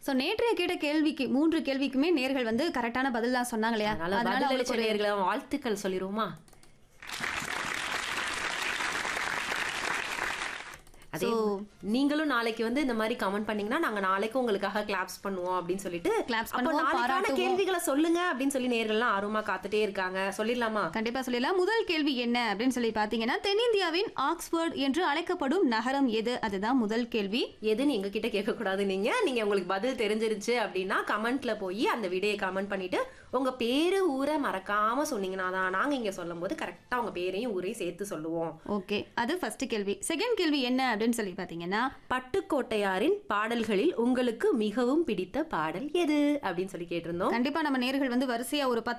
So நேற்றைய கேட்ட கேள்விக்கு மூன்று கேள்விக்குமே நேர்கள் வந்து கரெக்டான பதில் தான் சொன்னாங்க இல்லையா அதனால அதனால பதிலளிச்ச அவங்களுக்கு ஒரு நேயர்களை வாழ்த்துக்கள் சொல்லிருவோமா அதே நீங்களும் நாளைக்கு வந்து இந்த மாதிரி கமெண்ட் பண்ணீங்கன்னா நாங்க நாளைக்கு உங்களுக்காக கிளாப்ஸ் பண்ணுவோம் அப்படின்னு சொல்லிட்டு Claps அப்போ பண்ணுவோம், நாளைக்கான பாராட்டுவோம். கேள்விகளை சொல்லுங்க அப்படின்னு சொல்லி நேயர்கள்லாம் ஆர்வமா காத்துட்டே இருக்காங்க சொல்லிடலாமா கண்டிப்பா சொல்லிடலாம் முதல் கேள்வி என்ன அப்படின்னு சொல்லி பாத்தீங்கன்னா தென்னிந்தியாவின் ஆக்ஸ்போர்ட் என்று அழைக்கப்படும் நகரம் எது அதுதான் முதல் கேள்வி எதுன்னு எங்க கிட்ட கேட்க கூடாது நீங்க நீங்க உங்களுக்கு பதில் தெரிஞ்சிருச்சு அப்படின்னா கமெண்ட்ல போய் அந்த விடையை கமெண்ட் பண்ணிட்டு உங்க பேரு ஊரை மறக்காம சொன்னீங்கன்னா தான் நாங்க இங்க சொல்லும் போது கரெக்டா உங்க பேரையும் ஊரையும் சேர்த்து சொல்லுவோம் ஓகே அது ஃபர்ஸ்ட் கேள்வி செகண்ட் கேள்வி என்ன அப்படின்னு சொல்லி பாத்தீங்கன்னா பட்டுக்கோட்டையாரின் பாடல்களில் உங்களுக்கு மிகவும் பிடித்த பாடல் எது அப்படின்னு சொல்லி கேட்டிருந்தோம் கண்டிப்பா நம்ம நேர்கள் வந்து வரிசையா ஒரு பத்து